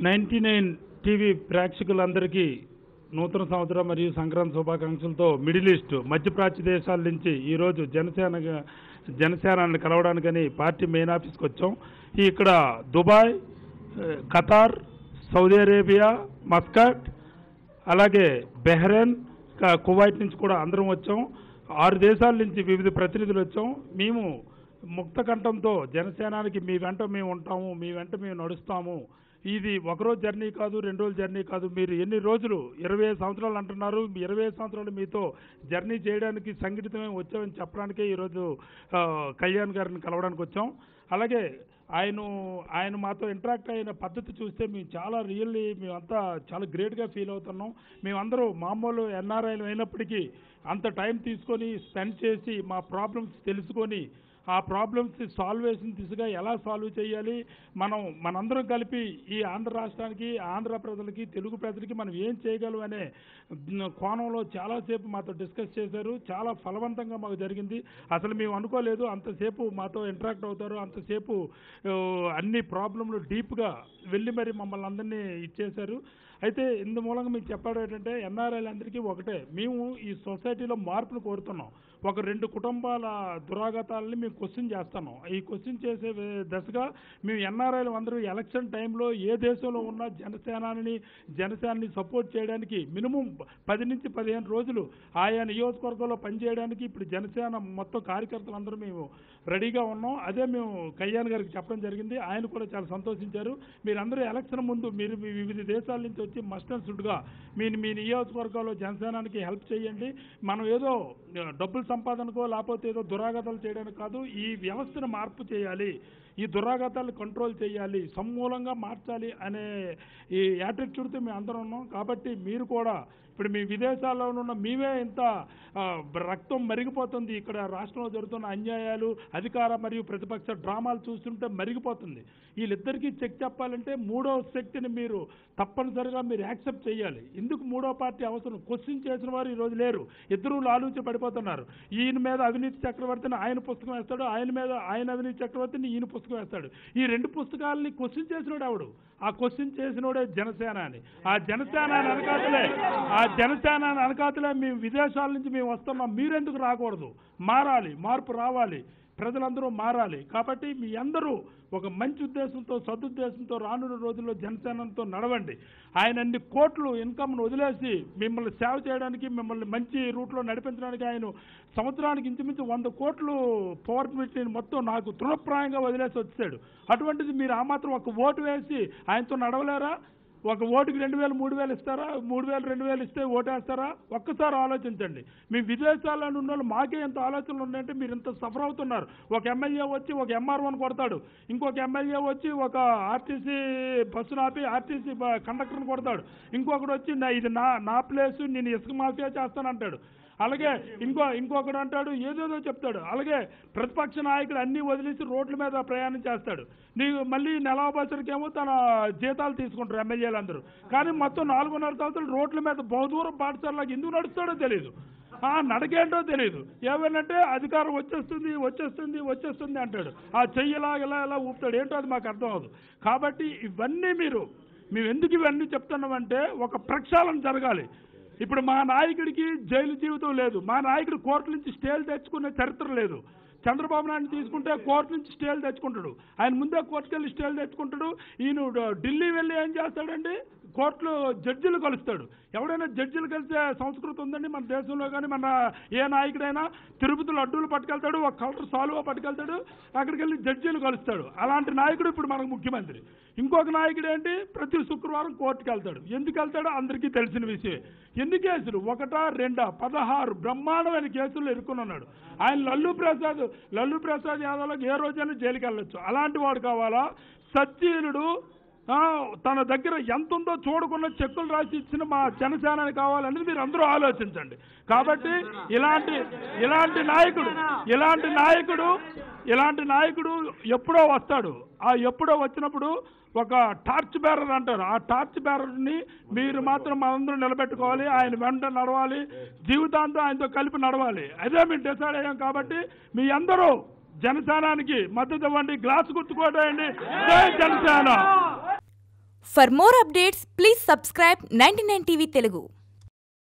ninety nine TV ప్రేక్షకులందరికీ నూతన సంవత్సరం మరియు సంక్రాంతి శుభాకాంక్షలతో మిడిల్ ఈస్ట్ మధ్యప్రాచ్య దేశాల నుంచి ఈరోజు జనసేన జనసేనాన్ని కలవడానికని పార్టీ మెయిన్ ఆఫీస్కి వచ్చాం ఈ ఇక్కడ దుబాయ్ ఏ, ఖతార్ సౌదీ అరేబియా మస్కట్ అలాగే బెహ్రెన్ క- కువైట్ నుంచి కూడా అందరం వచ్చాం ఆరు దేశాల నుంచి వివిధ ప్రతినిధులు వచ్చాం మేము ముక్త కంఠంతో జనసేనానికి మీ వెంట మేము ఉంటాము మీ వెంట మేము నడుస్తాము ఇది ఒకరోజు జర్నీ కాదు రెండు రోజుల జర్నీ కాదు మీరు ఎన్ని రోజులు ఇరవై ఐదు సంవత్సరాలు అంటున్నారు మీ ఇరవై ఐదు సంవత్సరాలు మీతో జర్నీ చేయడానికి సంఘటితమే వచ్చామని చెప్పడానికే ఈరోజు ఆ, కళ్యాణ్ గారిని కలవడానికి వచ్చాం అలాగే ఆయన ఆయన మాతో ఇంటరాక్ట్ అయిన పద్ధతి చూస్తే మేము చాలా రియల్లీ మేమంతా చాలా గ్రేట్గా ఫీల్ అవుతున్నాం మేమందరూ మామూలు ఎన్ఆర్ఐలు అయినప్పటికీ అంత టైం తీసుకొని స్పెండ్ చేసి మా ప్రాబ్లమ్స్ తెలుసుకొని ఆ ప్రాబ్లమ్స్ సాల్వ్ చేసిన దిశగా ఎలా సాల్వ్ చేయాలి మనం మనందరం కలిపి ఈ ఆంధ్ర రాష్ట్రానికి ఆంధ్ర ప్రజలకి తెలుగు ప్రజలకి మనం ఏం చేయగలం అనే మ్, కోణంలో చాలాసేపు మాతో డిస్కస్ చేశారు చాలా ఫలవంతంగా మాకు జరిగింది అసలు మేము అనుకోలేదు అంతసేపు మాతో ఇంటరాక్ట్ అవుతారు అంతసేపు ఆ, అన్ని ప్రాబ్లంలు డీప్గా వెళ్ళి మరి మమ్మల్ని అందరినీ ఇచ్చేశారు అయితే ఇందు మూలంగా మీకు చెప్పడం ఏంటంటే ఎన్ఆర్ఐలందరికీ ఒకటే మేము ఈ సొసైటీలో మార్పును కోరుతున్నాం ఒక రెండు కుటుంబాల దురాగతాలని మేము క్వశ్చన్ చేస్తున్నాం ఈ క్వశ్చన్ చేసే వే- దశగా మేము ఎన్ఆర్ఐలు అందరూ ఎలక్షన్ టైంలో ఏ దేశంలో ఉన్న జనసేనాని జనసేనని సపోర్ట్ చేయడానికి మినిమం పది నుంచి పదిహేను రోజులు ఆయా నియోజకవర్గంలో పనిచేయడానికి ఇప్పుడు జనసేన మొత్తం కార్యకర్తలు అందరూ మేము రెడీగా ఉన్నాం అదే మేము కళ్యాణ్ గారికి చెప్పడం జరిగింది ఆయన కూడా చాలా సంతోషించారు మీరందరూ ఎలక్షన్ ముందు మీరు మీ వివిధ దేశాల నుంచి వచ్చి మస్ట్ అండ్ షుడ్గా మీ మీ నియోజకవర్గాల్లో జనసేనానికి హెల్ప్ చేయండి మనం ఏదో ఆ, డబ్బుల సంపాదనకో లేకపోతే ఏదో దురాగతాలు చేయడానికి కాదు ఈ వ్యవస్థను మార్పు చేయాలి ఈ దురాగతాలు కంట్రోల్ చేయాలి సమూలంగా మార్చాలి అనే ఈ యాటిట్యూడ్తో మేము అందరం ఉన్నాం కాబట్టి మీరు కూడా ఇప్పుడు మీ విదేశాల్లో ఉన్న మేమే ఇంత ఆ, రక్తం మరిగిపోతుంది ఇక్కడ రాష్ట్రంలో జరుగుతున్న అన్యాయాలు అధికార మరియు ప్రతిపక్ష డ్రామాలు చూస్తుంటే మరిగిపోతుంది వీళ్ళిద్దరికీ చెక్ చెప్పాలంటే మూడో శక్తిని మీరు తప్పనిసరిగా మీరు యాక్సెప్ట్ చేయాలి ఎందుకు మూడో పార్టీ అవసరం క్వశ్చన్ చేసిన వారు ఈ రోజు లేరు ఇద్దరు లాలూచి పడిపోతున్నారు ఈయన మీద అవినీతి చక్రవర్తిని ఆయన పుస్తకం వేస్తాడు ఆయన మీద ఆయన అవినీతి చక్రవర్తిని ఈయన పుస్తకం వేస్తాడు ఈ రెండు పుస్తకాలని క్వశ్చన్ చేసినోడు ఎవడు ఆ క్వశ్చన్ చేసినోడే జనసేన అని ఆ జనసేన అని అనకాతలే ఆ జనసేన అని అనకాతలే మేము విదేశాల నుంచి మేము వస్తున్నాం మీరెందుకు రాకూడదు మారాలి మార్పు రావాలి ప్రజలందరూ మారాలి కాబట్టి మీ అందరూ ఒక మంచి ఉద్దేశంతో సదుద్దేశంతో రానున్న రోజుల్లో జనసేనతో నడవండి ఆయన అన్ని కోట్లు ఇన్కమ్ను వదిలేసి మిమ్మల్ని సేవ చేయడానికి మిమ్మల్ని మంచి రూట్లో నడిపించడానికి ఆయన సంవత్సరానికి ఇంచుమించు వంద కోట్లు పవర్ మీటర్ని మొత్తం నాకు తృణప్రాయంగా వదిలేసి వచ్చాడు అటువంటిది మీరు ఆ మాత్రం ఒక ఓటు వేసి ఆయనతో నడవలేరా ఒక ఓటుకి రెండు వేలు మూడు వేలు ఇస్తారా మూడు వేలు రెండు వేలు ఇస్తే ఓటేస్తారా ఒక్కసారి ఆలోచించండి మీ విదేశాల్లో ఉన్న వాళ్ళు మాకే ఎంత ఆలోచనలు ఉన్నాయంటే మీరు ఇంత సఫర్ అవుతున్నారు ఒక ఎమ్మెల్యే వచ్చి ఒక ఎంఆర్ఓని కొడతాడు ఇంకొక ఎమ్మెల్యే వచ్చి ఒక ఆర్టీసీ బస్సును ఆపి ఆర్టీసీ బ- కండక్టర్ని కొడతాడు ఇంకొకడు వచ్చి నా ఇది నా నా ప్లేసు నేను ఇసుక మాఫియా చేస్తానంటాడు అలాగే ఇంకో ఇంకొకడు అంటాడు ఏదేదో చెప్తాడు అలాగే ప్రతిపక్ష నాయకుడు అన్ని వదిలేసి రోడ్ల మీద ప్రయాణం చేస్తాడు నీకు మళ్ళీ నెల బస్సులకేమో తన జీతాలు తీసుకుంటారు ఎమ్మెల్యేలు అందరూ కానీ మొత్తం నాలుగున్నర సంవత్సరాలు రోడ్ల మీద బహుదూరం పాఠశాలలకు ఎందుకు నడుస్తాడో తెలియదు ఆ నడకేంటో తెలియదు ఏమనంటే అధికారం వచ్చేస్తుంది వచ్చేస్తుంది వచ్చేస్తుంది అంటాడు ఆ చెయ్యిలా ఇలా ఇలా ఊపుతాడు ఏంటో అది మాకు అర్థం అవ్వదు కాబట్టి ఇవన్నీ మీరు మేము ఎందుకు ఇవన్నీ చెప్తున్నామంటే ఒక ప్రక్షాళన జరగాలి ఇప్పుడు మా నాయకుడికి జైలు జీవితం లేదు మా నాయకుడు కోర్టు నుంచి స్టేలు తెచ్చుకునే చరిత్ర లేదు చంద్రబాబు నాయుడు తీసుకుంటే కోర్టు నుంచి స్టేలు తెచ్చుకుంటాడు ఆయన ముందే కోర్టుకి వెళ్ళి స్టేలు తెచ్చుకుంటాడు ఈయన డ- ఢిల్లీ వెళ్ళి ఏం చేస్తాడండి కోర్టులో జడ్జిలు కలుస్తాడు ఎవడైనా జడ్జిలు కలిసే సంస్కృతి ఉందండి మన దేశంలో కానీ మన ఏ నాయకుడైనా తిరుపతిలో అడ్డూలు పట్టుకెళ్తాడు ఒక కలర్ సాల్వా పట్టుకెళ్తాడు అక్కడికి వెళ్ళి జడ్జీలు కలుస్తాడు అలాంటి నాయకుడు ఇప్పుడు మనకు ముఖ్యమంత్రి ఇంకొక నాయకుడు ఏంటి ప్రతి శుక్రవారం కోర్టుకు వెళ్తాడు ఎందుకు వెళ్తాడో అందరికీ తెలిసిన విషయమే ఎన్ని కేసులు ఒకటా రెండా పదహారు బ్రహ్మాండమైన కేసులు ఇరుక్కుని ఉన్నాడు ఆయన లల్లు ప్రసాద్ లల్లు ప్రసాద్ యాదవ్కి ఏ రోజైనా జైలుకి వెళ్ళొచ్చు అలాంటి వాడు కావాలా సచ్చీలుడు ఆ, తన దగ్గర ఎంత ఉందో చూడకుండా చెక్కులు రాసి ఇచ్చిన మా జనసేనాని కావాలనేది మీరు అందరూ ఆలోచించండి కాబట్టి ఇలాంటి ఇలాంటి నాయకుడు ఇలాంటి నాయకుడు ఇలాంటి నాయకుడు ఎప్పుడో వస్తాడు ఆ ఎప్పుడో వచ్చినప్పుడు ఒక టార్చ్ బేరర్ అంటారు ఆ టార్చ్ బేరర్ని మీరు మాత్రం మనందరం నిలబెట్టుకోవాలి ఆయన వెంట నడవాలి జీవితాంతం ఆయనతో కలిపి నడవాలి అదే మేము డిసైడ్ అయ్యాం కాబట్టి మీ అందరూ జనసేనానికి మద్దతు ఇవ్వండి గ్లాస్ గుర్తుకోటండి జై Janasena for more updates please subscribe ninety TV Telugu